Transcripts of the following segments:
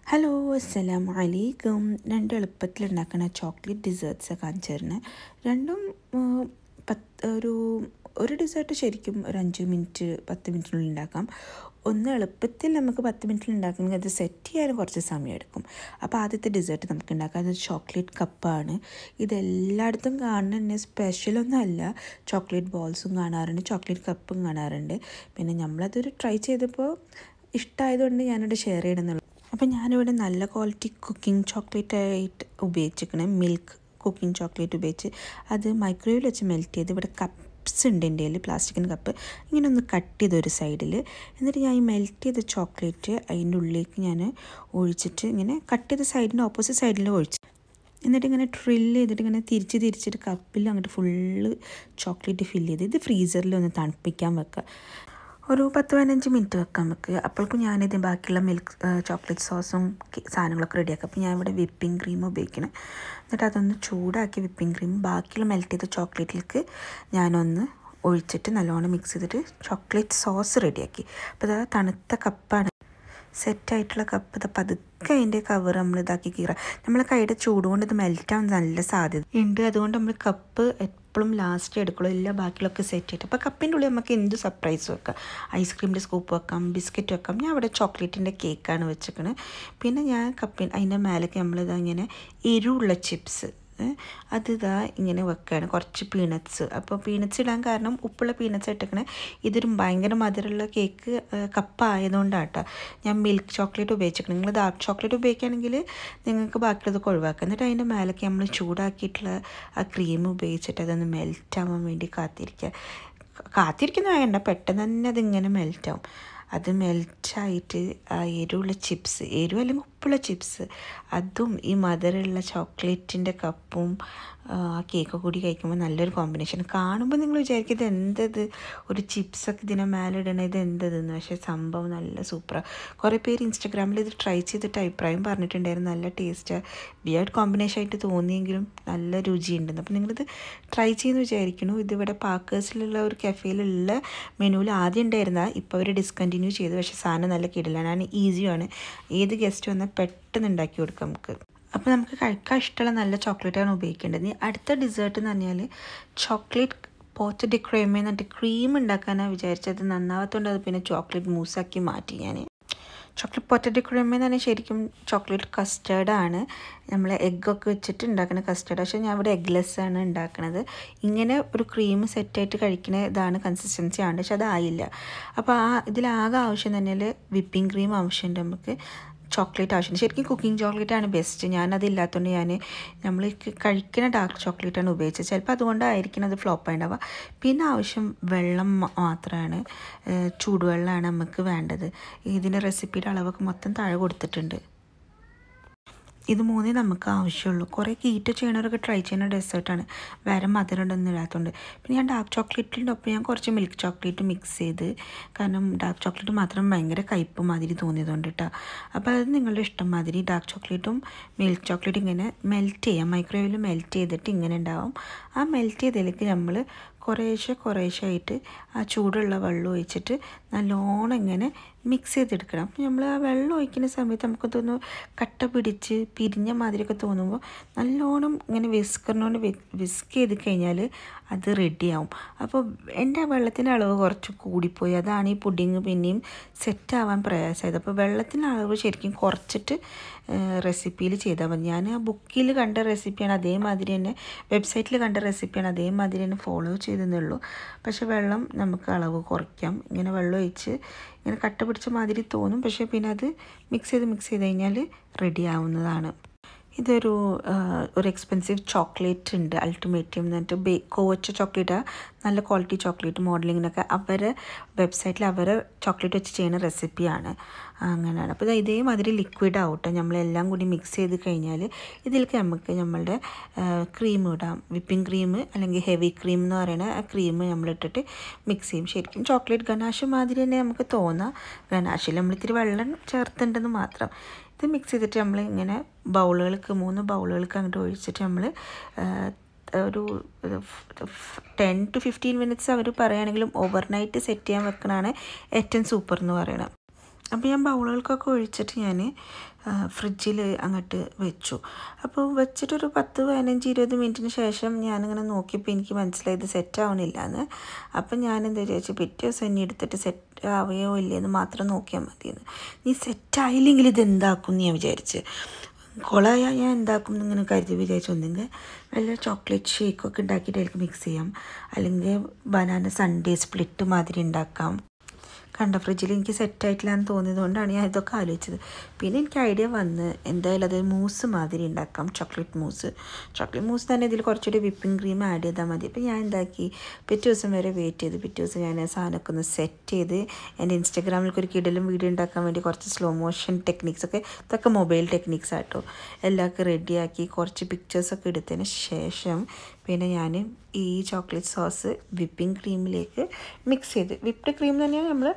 hello അസ്സലാം വലൈക്കും രണ്ട് എളുപ്പത്തിൽ ഉണ്ടാക്കുന്ന ചോക്ലേറ്റ് ഡിസേർട്ട്സ് കാണിച്ചു തരുന്നത് രണ്ടും ഉം, പത്ത് ഒരു ഒരു ഡിസേർട്ട് ശരിക്കും ഒരു അഞ്ച് മിനിറ്റ് പത്ത് മിനിറ്റിനുള്ളിൽ ഉണ്ടാക്കാം ഒന്ന് എളുപ്പത്തിൽ നമുക്ക് പത്ത് മിനിറ്റിൽ ഉണ്ടാക്കണമെങ്കിൽ അത് സെറ്റ് ചെയ്യാൻ കുറച്ച് സമയം എടുക്കും അപ്പോൾ ആദ്യത്തെ ഡിസേർട്ട് നമുക്ക് ഉണ്ടാക്കാം അത് ചോക്ലേറ്റ് കപ്പാണ് ഇത് എല്ലായിടത്തും കാണുന്ന തന്നെ സ്പെഷ്യലൊന്നും അല്ല ചോക്ലേറ്റ് ബോൾസും കാണാറുണ്ട് ചോക്ലേറ്റ് കപ്പും കാണാറുണ്ട് പിന്നെ നമ്മളതൊരു ട്രൈ ചെയ്തപ്പോൾ ഇഷ്ടമായതുകൊണ്ട് ഞാനിവിടെ ഷെയർ ചെയ്യണമെന്നുള്ളൂ അപ്പോൾ ഞാനിവിടെ നല്ല ക്വാളിറ്റി കുക്കിംഗ് ചോക്ലേറ്റ് ആയിട്ട് ഉപയോഗിച്ചിരിക്കണേ മിൽക്ക് കുക്കിംഗ് ചോക്ലേറ്റ് ഉപയോഗിച്ച് അത് മൈക്രോവേവിൽ വെച്ച് മെൽറ്റ് ചെയ്ത് ഇവിടെ കപ്സ് ഉണ്ട് എൻ്റെ കയ്യിൽ പ്ലാസ്റ്റിക്കിൻ്റെ കപ്പ് ഇങ്ങനെ ഒന്ന് കട്ട് ചെയ്ത് ഒരു സൈഡിൽ എന്നിട്ട് ഞാൻ ഈ മെൽറ്റ് ചെയ്ത ചോക്ലേറ്റ് അതിൻ്റെ ഉള്ളിലേക്ക് ഞാൻ ഒഴിച്ചിട്ട് ഇങ്ങനെ കട്ട് ചെയ്ത സൈഡിൻ്റെ ഓപ്പോസിറ്റ് സൈഡിൽ ഒഴിച്ച് എന്നിട്ട് ഇങ്ങനെ ഡ്രില്ല് ചെയ്തിട്ട് ഇങ്ങനെ തിരിച്ച് തിരിച്ചിട്ട് കപ്പിൽ അങ്ങോട്ട് ഫുള്ള് ചോക്ലേറ്റ് ഫില്ല് ചെയ്ത് ഇത് ഫ്രീസറിൽ ഒന്ന് തണുപ്പിക്കാൻ വെക്കുക ഒരു പത്ത് പതിനഞ്ച് മിനിറ്റ് വെക്കാൻ വെക്കുക അപ്പോഴേക്കും ഞാനിത് ബാക്കിയുള്ള മിൽക്ക് ചോക്ലേറ്റ് സോസും കി- സാധനങ്ങളൊക്കെ റെഡിയാക്കും അപ്പോൾ ഞാൻ ഇവിടെ വിപ്പിംഗ് ക്രീം ഉപയോഗിക്കണം എന്നിട്ട് അതൊന്ന് ചൂടാക്കി വിപ്പിംഗ് ക്രീം ബാക്കിയുള്ള മെൽറ്റ് ചെയ്ത ചോക്ലേറ്റിലേക്ക് ഞാനൊന്ന് ഒഴിച്ചിട്ട് നല്ലോണം മിക്സ് ചെയ്തിട്ട് ചോക്ലേറ്റ് സോസ് റെഡിയാക്കി അപ്പോൾ അത് തണുത്ത കപ്പാണ് സെറ്റായിട്ടുള്ള കപ്പ് ഇത് പതുക്കെ അതിൻ്റെ കവർ നമ്മൾ ഇതാക്കി കീറുക നമ്മളെ കൈയുടെ ചൂട് കൊണ്ട് ഇത് മെൽറ്റ് ആവാൻ നല്ല സാധ്യത ഉണ്ട് അതുകൊണ്ട് നമ്മൾ കപ്പ് എപ്പോഴും ലാസ്റ്റ് എടുക്കുള്ളൂ എല്ലാ ബാക്കിയുള്ളൊക്കെ സെറ്റ് ചെയ്തിട്ട് അപ്പോൾ കപ്പിൻ്റെ ഉള്ളിൽ നമുക്ക് എന്ത് സർപ്രൈസ് വെക്കാം ഐസ്ക്രീമിൻ്റെ സ്കൂപ്പ് വെക്കാം ബിസ്ക്കറ്റ് വെക്കാം ഞാൻ അവിടെ ചോക്ലേറ്റിൻ്റെ കേക്കാണ് വെച്ചേക്കണത് പിന്നെ ഞാൻ കപ്പിൻ അതിൻ്റെ മേലേക്ക് നമ്മളിതാ ഇങ്ങനെ എരിവുള്ള ചിപ്സ് അത് ഇതാ ഇങ്ങനെ വെക്കുകയാണ് കുറച്ച് പീനട്സ് അപ്പോൾ പീനട്സ് ഇടാൻ കാരണം ഉപ്പുള്ള പീനട്സ് ഇട്ടേക്കണേ ഇതൊരു ഭയങ്കര മധുരമുള്ള കേക്ക് കപ്പ് ആയതുകൊണ്ടാണ് കേട്ടോ ഞാൻ മിൽക്ക് ചോക്ലേറ്റ് ഉപയോഗിച്ചിരിക്കണം നിങ്ങൾ ഡാർക്ക് ചോക്ലേറ്റ് ഉപയോഗിക്കുകയാണെങ്കിൽ നിങ്ങൾക്ക് ബാക്കിയുള്ളതൊക്കെ ഒഴിവാക്കാം എന്നിട്ട് അതിൻ്റെ മേലേക്ക് നമ്മൾ ചൂടാക്കിയിട്ടുള്ള ആ ക്രീം ഉപയോഗിച്ചിട്ട് അതൊന്ന് മെൽറ്റ് ആവാൻ വേണ്ടി കാത്തിരിക്കുക കാത്തിരിക്കുന്ന വേണ്ട പെട്ടെന്ന് തന്നെ അതിങ്ങനെ മെൽറ്റാവും അത് മെൽറ്റായിട്ട് ആ എരിവുള്ള ചിപ്സ് എരിവ് അല്ലെങ്കിൽ ഉപ്പുള്ള ചിപ്സ് അതും ഈ മധുരമുള്ള ചോക്ലേറ്റിൻ്റെ കപ്പും ആ കേക്ക് കൂടി കഴിക്കുമ്പോൾ നല്ലൊരു കോമ്പിനേഷൻ കാണുമ്പോൾ നിങ്ങൾ വിചാരിക്കും ഇത് എന്തത് ഒരു ചിപ്സൊക്കെ ഇതിനെ മേലെ ഇടണ ഇത് എന്തതെന്ന് പക്ഷേ സംഭവം നല്ല സൂപ്പറാണ് കുറേ പേര് ഇൻസ്റ്റഗ്രാമിൽ ഇത് ട്രൈ ചെയ്തിട്ട് അഭിപ്രായം പറഞ്ഞിട്ടുണ്ടായിരുന്നു നല്ല ടേസ്റ്റ് ബിയർഡ് കോമ്പിനേഷൻ ആയിട്ട് തോന്നിയെങ്കിലും നല്ല രുചിയുണ്ടെന്ന് അപ്പോൾ നിങ്ങളിത് ട്രൈ ചെയ്യുന്നു വിചാരിക്കുന്നു ഇതിവിടെ പാക്കേഴ്സിലുള്ള ഒരു കഫേയിലുള്ള മെനുവിൽ ആദ്യം ഉണ്ടായിരുന്ന ഇപ്പോൾ അവർ ഡിസ്കണ്ടിന്യൂ ചെയ്തു പക്ഷേ സാധനം നല്ല കിടലാണ് ഈസിയാണ് ഏത് ഗസ്റ്റ് വന്നാൽ പെട്ടെന്ന് ഉണ്ടാക്കി കൊടുക്കാം നമുക്ക് അപ്പോൾ നമുക്ക് കഴിക്കാൻ ഇഷ്ടമുള്ള നല്ല ചോക്ലേറ്റാണ് ഉപയോഗിക്കേണ്ടത് ഇനി അടുത്ത ഡിസേർട്ട് എന്ന് പറഞ്ഞാൽ ചോക്ലേറ്റ് പോച്ച് ഡി ക്രീം എന്നിട്ട് ക്രീം ഉണ്ടാക്കാനാണ് വിചാരിച്ചത് നന്നാവാത്തതുകൊണ്ട് അത് പിന്നെ ചോക്ലേറ്റ് മൂസാക്കി മാറ്റി ഞാൻ ചോക്ലേറ്റ് പൊറ്ററ്റോ ക്രീം എന്ന് പറഞ്ഞാൽ ശരിക്കും ചോക്ലേറ്റ് കസ്റ്റേർഡാണ് നമ്മൾ എഗ്ഗൊക്കെ വെച്ചിട്ട് ഉണ്ടാക്കുന്ന കസ്റ്റേർഡ് പക്ഷേ ഞാൻ ഇവിടെ എഗ്ലെസ് ആണ് ഉണ്ടാക്കുന്നത് ഇങ്ങനെ ഒരു ക്രീം സെറ്റായിട്ട് കഴിക്കുന്ന ഇതാണ് കൺസിസ്റ്റൻസി ആണ് പക്ഷെ അതായില്ല അപ്പോൾ ആ ഇതിലാകെ ആവശ്യം തന്നെയിൽ വിപ്പിംഗ് ക്രീം ആവശ്യമുണ്ട് നമുക്ക് ചോക്ലേറ്റ് ആവശ്യമുണ്ട് ശരിക്കും കുക്കിംഗ് ചോക്ലേറ്റ് ആണ് ബെസ്റ്റ് ഞാനതില്ലാത്തതുകൊണ്ട് ഞാൻ നമ്മൾ കഴിക്കുന്ന ഡാർക്ക് ചോക്ലേറ്റാണ് ഉപയോഗിച്ചത് ചിലപ്പോൾ അതുകൊണ്ടായിരിക്കും അത് ഫ്ലോപ്പ് ആയിട്ടുണ്ടാവുക പിന്നെ ആവശ്യം വെള്ളം മ- മാത്രമാണ് ഏഹ് ചൂടുവെള്ളമാണ് നമുക്ക് വേണ്ടത് ഇതിൻ്റെ റെസിപ്പിയുടെ അളവൊക്കെ മൊത്തം താഴെ കൊടുത്തിട്ടുണ്ട് ഇത് മൂന്നേ നമുക്ക് ആവശ്യമുള്ളൂ കുറേ കീറ്റ് ചെയ്യണവരൊക്കെ ട്രൈ ചെയ്യുന്ന ഡെസേർട്ടാണ് വേറെ മധുരമൊന്നും ഇല്ലാത്തതുകൊണ്ട് പിന്നെ ഞാൻ ഡാർക്ക് ചോക്ലേറ്റിൻ്റെ ഒപ്പം ഞാൻ കുറച്ച് മിൽക്ക് ചോക്ലേറ്റ് മിക്സ് ചെയ്ത് കാരണം ഡാർക്ക് ചോക്ലേറ്റ് മാത്രം ഭയങ്കര കയ്പ്പ് മാതിരി തോന്നിയതുകൊണ്ട് കേട്ടോ അപ്പോൾ അത് നിങ്ങളുടെ ഇഷ്ടം മാതിരി ഡാർക്ക് ചോക്ലേറ്റും മിൽക്ക് ചോക്ലേറ്റും ഇങ്ങനെ മെൽറ്റ് ചെയ്യാം മൈക്രോവേവിൽ മെൽറ്റ് ചെയ്തിട്ട് ഇങ്ങനെ ഉണ്ടാവും ആ മെൽറ്റ് ചെയ്തതിലേക്ക് നമ്മൾ കുറേശ്ശെ കുറേശ്ശെ ആയിട്ട് ആ ചൂടുള്ള വെള്ളം ഒഴിച്ചിട്ട് നല്ലോണം ഇങ്ങനെ മിക്സ് ചെയ്തെടുക്കണം അപ്പം നമ്മൾ ആ വെള്ളം ഒഴിക്കുന്ന സമയത്ത് നമുക്ക് തോന്നുന്നു കട്ട പിടിച്ച് പിരിഞ്ഞ മാതിരിയൊക്കെ തോന്നുമ്പോൾ നല്ലോണം ഇങ്ങനെ വിസ്കറിനോട് വിസ്ക് ചെയ്ത് കഴിഞ്ഞാൽ അത് റെഡിയാവും അപ്പോൾ എൻ്റെ ആ വെള്ളത്തിൻ്റെ അളവ് കുറച്ച് കൂടിപ്പോയി അതാണ് ഈ പുഡിങ് പിന്നെയും സെറ്റാവാൻ പ്രയാസമായത് അപ്പോൾ വെള്ളത്തിൻ്റെ അളവ് ശരിക്കും കുറച്ചിട്ട് റെസിപ്പിയിൽ ചെയ്താൽ മതി ഞാൻ ആ ബുക്കിൽ കണ്ട റെസിപ്പിയാണ് അതേമാതിരി തന്നെ വെബ്സൈറ്റിൽ കണ്ട റെസിപ്പിയാണ് അതേമാതിരി തന്നെ ഫോളോ ചെയ്തെന്നേ ഉള്ളൂ പക്ഷെ വെള്ളം നമുക്ക് അളവ് കുറയ്ക്കാം ഇങ്ങനെ വെള്ളം ഒഴിച്ച് ഇങ്ങനെ കട്ട പിടിച്ച മാതിരി തോന്നും പക്ഷേ പിന്നെ അത് മിക്സ് ചെയ്ത് മിക്സ് ചെയ്ത് കഴിഞ്ഞാൽ റെഡി ആവുന്നതാണ് ഇതൊരു ആ, ഒരു എക്സ്പെൻസീവ് ചോക്ലേറ്റ് ഉണ്ട് അൾട്ടിമേറ്റീവ് എന്ന് പറഞ്ഞിട്ട് ബേ കോവച്ച ചോക്ലേറ്റ് നല്ല ക്വാളിറ്റി ചോക്ലേറ്റ് മോഡലിങ്ങിനൊക്കെ അവരെ വെബ്സൈറ്റിൽ അവർ ചോക്ലേറ്റ് വെച്ച് ചെയ്യുന്ന റെസിപ്പിയാണ് അങ്ങനെയാണ് അപ്പോൾ ഇത് ഇതേമാതിരി ലിക്വിഡ് ആവട്ടെ നമ്മളെല്ലാം കൂടി മിക്സ് ചെയ്ത് കഴിഞ്ഞാൽ ഇതിലേക്ക് നമുക്ക് നമ്മളുടെ ക്രീം ഇടാം വിപ്പിംഗ് ക്രീം അല്ലെങ്കിൽ ഹെവി ക്രീം എന്ന് പറയുന്ന ആ ക്രീം നമ്മളിട്ടിട്ട് മിക്സ് ചെയ്യും ശരിക്കും ചോക്ലേറ്റ് ഗനാഷ് മാതിരി തന്നെ നമുക്ക് തോന്നാം ഗനാഷിൽ നമ്മൾ ഇത്തിരി വെള്ളം ചേർത്തിട്ടുണ്ടെന്ന് മാത്രം ഇത് മിക്സ് ചെയ്തിട്ട് നമ്മൾ ഇങ്ങനെ ബൗളുകൾക്ക് മൂന്ന് ബൗളുകൾക്ക് അങ്ങോട്ട് ഒഴിച്ചിട്ട് നമ്മൾ ഒരു ടെൻ ടു ഫിഫ്റ്റീൻ മിനിറ്റ്സ് അവർ പറയുകയാണെങ്കിലും ഓവർനൈറ്റ് സെറ്റ് ചെയ്യാൻ വെക്കണതാണ് ഏറ്റവും സൂപ്പർ എന്ന് പറയുന്നത് അപ്പോൾ ഞാൻ ബൗളുകൾക്കൊക്കെ ഒഴിച്ചിട്ട് ഞാൻ ഫ്രിഡ്ജിൽ അങ്ങോട്ട് വെച്ചു അപ്പോൾ വെച്ചിട്ടൊരു പത്ത് പതിനഞ്ച് ഇരുപത് മിനിറ്റിന് ശേഷം ഞാനിങ്ങനെ നോക്കിയപ്പോൾ എനിക്ക് മനസ്സിലായി ഇത് സെറ്റ് ആവണില്ല എന്ന് അപ്പം ഞാൻ എന്താ വിചാരിച്ചു പിറ്റേ ദിവസം ഇനി എടുത്തിട്ട് സെറ്റ് ആവുകയോ ഇല്ലയെന്ന് മാത്രം നോക്കിയാൽ മതിയെന്ന് നീ സെറ്റ് ആയില്ലെങ്കിൽ ഇത് എന്താക്കും എന്ന് ഞാൻ വിചാരിച്ച് കുളമായാൽ ഞാൻ എന്താക്കും എന്നിങ്ങനെ കരുതി വിചാരിച്ചു ഒന്നെങ്കിൽ വല്ല ചോക്ലേറ്റ് ഷേക്കൊക്കെ ഉണ്ടാക്കിയിട്ട് അതിലേക്ക് മിക്സ് ചെയ്യാം അല്ലെങ്കിൽ ബനാന സൺഡേ സ്പ്ലിറ്റ് മാതിരി ഉണ്ടാക്കാം കണ്ട ഫ്രിഡ്ജിൽ എനിക്ക് സെറ്റായിട്ടില്ല എന്ന് തോന്നിയത് കൊണ്ടാണ് ഞാൻ ഇതൊക്കെ ആലോചിച്ചത് പിന്നെ എനിക്ക് ഐഡിയ വന്ന് എന്തായാലും അത് മൂസ് മാതിരി ഉണ്ടാക്കാം ചോക്ലേറ്റ് മൂസ് ചോക്ലേറ്റ് മൂസ് തന്നെ ഇതിൽ കുറച്ചുകൂടി വിപ്പിംഗ് ക്രീം ആഡ് ചെയ്താൽ മതി അപ്പോൾ ഞാൻ എന്താക്കി പിറ്റേ ദിവസം വരെ വെയിറ്റ് ചെയ്ത് പിറ്റേ ദിവസം ഞാൻ ആ സാധനമൊക്കെ ഒന്ന് സെറ്റ് ചെയ്ത് എൻ്റെ ഇൻസ്റ്റാഗ്രാമിലേക്ക് ഒരു കിടലും വീഡിയോ ഉണ്ടാക്കാൻ വേണ്ടി കുറച്ച് സ്ലോ മോഷൻ ടെക്നിക്സ് ഒക്കെ ഇതൊക്കെ മൊബൈൽ ടെക്നിക്സ് ആട്ടോ എല്ലാവർക്കും റെഡിയാക്കി കുറച്ച് പിക്ചേഴ്സൊക്കെ എടുത്തതിന് ശേഷം പിന്നെ ഞാൻ ഈ ചോക്ലേറ്റ് സോസ് വിപ്പിംഗ് ക്രീമിലേക്ക് മിക്സ് ചെയ്ത് വിപ്ഡ് ക്രീം തന്നെയാണ് നമ്മൾ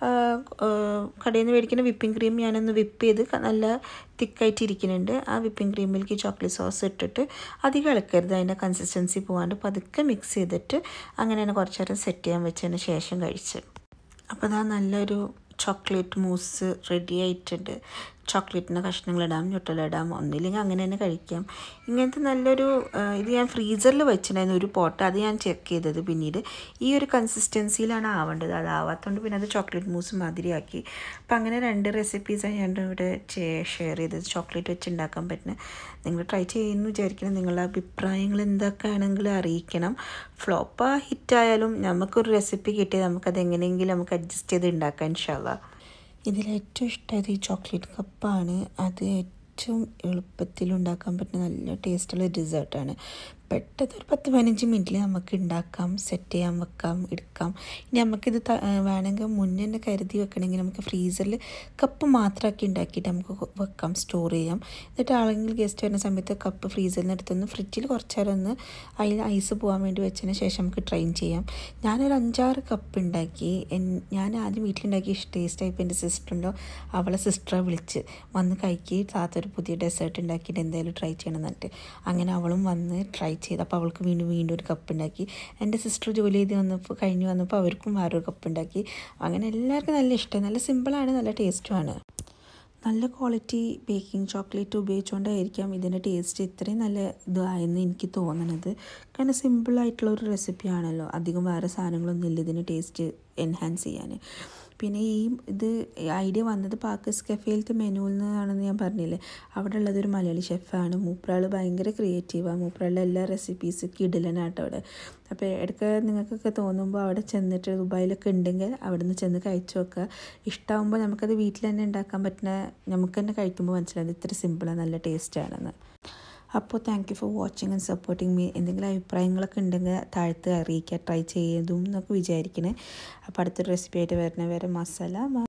കടയിൽ നിന്ന് മേടിക്കുന്ന വിപ്പിംഗ് ക്രീം ഞാനൊന്ന് വിപ്പ് ചെയ്ത് നല്ല തിക്കായിട്ട് ഇരിക്കുന്നുണ്ട് ആ വിപ്പിംഗ് ക്രീമിലേക്ക് ചോക്ലേറ്റ് സോസ് ഇട്ടിട്ട് അധികം ഇളക്കരുത് അതിൻ്റെ കൺസിസ്റ്റൻസി പോകാണ്ട് പതുക്കെ മിക്സ് ചെയ്തിട്ട് അങ്ങനെ തന്നെ കുറച്ച് നേരം സെറ്റ് ചെയ്യാൻ വെച്ചതിന് ശേഷം കഴിച്ച് അപ്പോൾ അതാ നല്ലൊരു ചോക്ലേറ്റ് മൂസ് റെഡി ആയിട്ടുണ്ട് ചോക്ലേറ്റിൻ്റെ കഷ്ണങ്ങൾ ഇടാം ഞൊട്ടല ഇടാം ഒന്നില്ലെങ്കിൽ അങ്ങനെ തന്നെ കഴിക്കാം ഇങ്ങനത്തെ നല്ലൊരു ഇത് ഞാൻ ഫ്രീസറിൽ വെച്ചിട്ടുണ്ടായിരുന്നു ഒരു പോട്ട് അത് ഞാൻ ചെക്ക് ചെയ്തത് പിന്നീട് ഈ ഒരു കൺസിസ്റ്റൻസിയിലാണ് ആവേണ്ടത് അതാവാത്തതുകൊണ്ട് പിന്നെ അത് ചോക്ലേറ്റ് മൂസ് മാതിരിയാക്കി അപ്പം അങ്ങനെ രണ്ട് റെസിപ്പീസാണ് ഞാൻ ഇവിടെ ഷെയർ ചെയ്തത് ചോക്ലേറ്റ് വെച്ച് ഉണ്ടാക്കാൻ പറ്റുന്ന നിങ്ങൾ ട്രൈ ചെയ്യുന്നു വിചാരിക്കണം നിങ്ങളുടെ അഭിപ്രായങ്ങൾ എന്തൊക്കെയാണെങ്കിലും അറിയിക്കണം ഫ്ലോപ്പാ ഹിറ്റായാലും നമുക്കൊരു റെസിപ്പി കിട്ടിയത് നമുക്കത് എങ്ങനെയെങ്കിലും നമുക്ക് അഡ്ജസ്റ്റ് ചെയ്ത് ഉണ്ടാക്കാൻ ഇൻഷാല്ല ഇതിലേറ്റവും ഇഷ്ടമായത് ഈ ചോക്ലേറ്റ് കപ്പാണ് അത് ഏറ്റവും എളുപ്പത്തിൽ ഉണ്ടാക്കാൻ പറ്റുന്ന നല്ല ടേസ്റ്റുള്ള ഡെസേർട്ടാണ് പെട്ടെന്ന് ഒരു പത്ത് പതിനഞ്ച് മിനിറ്റിൽ നമുക്ക് ഉണ്ടാക്കാം സെറ്റ് ചെയ്യാൻ വെക്കാം എടുക്കാം ഇനി നമുക്കിത് വേണമെങ്കിൽ മുന്നേ തന്നെ കരുതി വെക്കണമെങ്കിൽ നമുക്ക് ഫ്രീസറിൽ കപ്പ് മാത്രമാക്കി ഉണ്ടാക്കിയിട്ട് നമുക്ക് വെക്കാം സ്റ്റോർ ചെയ്യാം എന്നിട്ട് ആളെങ്കിൽ ഗസ്റ്റ് വരുന്ന സമയത്ത് കപ്പ് ഫ്രീസറിൽ നിന്ന് എടുത്തൊന്ന് ഫ്രിഡ്ജിൽ കുറച്ച് നേരം ഒന്ന് അതിൽ ഐസ് പോകാൻ വേണ്ടി വെച്ചതിന് ശേഷം നമുക്ക് ട്രെയിൻ ചെയ്യാം ഞാനൊരു അഞ്ചാറ് കപ്പ് ഉണ്ടാക്കി ഞാൻ ആദ്യം വീട്ടിലുണ്ടാക്കി ടേസ്റ്റായപ്പോൾ എൻ്റെ സിസ്റ്ററുണ്ടോ അവളെ സിസ്റ്ററെ വിളിച്ച് വന്ന് കഴിക്കി താത്തൊരു പുതിയ ഡെസേർട്ട് ഉണ്ടാക്കിയിട്ട് എന്തായാലും ട്രൈ ചെയ്യണം എന്നിട്ട് അങ്ങനെ അവളും വന്ന് ട്രൈ ചെയ്ത് അപ്പോൾ അവൾക്ക് വീണ്ടും വീണ്ടും ഒരു കപ്പ് ഉണ്ടാക്കി എൻ്റെ സിസ്റ്റർ ജോലി ചെയ്ത് വന്നപ്പോൾ കഴിഞ്ഞ് വന്നപ്പോൾ അവർക്കും വേറൊരു കപ്പ് ഉണ്ടാക്കി അങ്ങനെ എല്ലാവർക്കും നല്ല ഇഷ്ടമായി നല്ല സിമ്പിളാണ് നല്ല ടേസ്റ്റുമാണ് നല്ല ക്വാളിറ്റി ബേക്കിംഗ് ചോക്ലേറ്റ് ഉപയോഗിച്ചുകൊണ്ടായിരിക്കാം ഇതിൻ്റെ ടേസ്റ്റ് ഇത്രയും നല്ല ഇതായെന്ന് എനിക്ക് തോന്നണത് കാരണം സിമ്പിളായിട്ടുള്ള ഒരു റെസിപ്പിയാണല്ലോ അധികം വേറെ സാധനങ്ങളൊന്നും ഇല്ല ഇതിന് ടേസ്റ്റ് എൻഹാൻസ് ചെയ്യാൻ പിന്നെ ഈ ഇത് ഐഡിയ വന്നത് പാക്കസ് കഫേലത്തെ മെനുവിൽ നിന്നാണെന്ന് ഞാൻ പറഞ്ഞില്ലേ അവിടെ ഉള്ളത് ഒരു മലയാളി ഷെഫാണ് മൂപ്പരാൾ ഭയങ്കര ക്രിയേറ്റീവാണ് മൂപ്പരാളുടെ എല്ലാ റെസിപ്പീസ് കിടലനാട്ടോ അവിടെ അപ്പോൾ ഇടയ്ക്ക് നിങ്ങൾക്കൊക്കെ തോന്നുമ്പോൾ അവിടെ ചെന്നിട്ട് ദുബായിലൊക്കെ ഉണ്ടെങ്കിൽ അവിടെ നിന്ന് ചെന്ന് കഴിച്ചു നോക്കുക ഇഷ്ടമാകുമ്പോൾ നമുക്കത് വീട്ടിൽ തന്നെ ഉണ്ടാക്കാൻ പറ്റുന്ന നമുക്ക് തന്നെ കഴിക്കുമ്പോൾ മനസ്സിലായത് ഇത്ര സിമ്പിളാണ് നല്ല ടേസ്റ്റാണെന്ന് അപ്പോൾ thank you for watching and supporting me എന്തെങ്കിലും അഭിപ്രായങ്ങളൊക്കെ ഉണ്ടെങ്കിൽ താഴത്ത് അറിയിക്കുക ട്രൈ ചെയ്തും എന്നൊക്കെ വിചാരിക്കണേ അപ്പോൾ അടുത്തൊരു റെസിപ്പി ആയിട്ട് വരുന്ന വരെ മസാല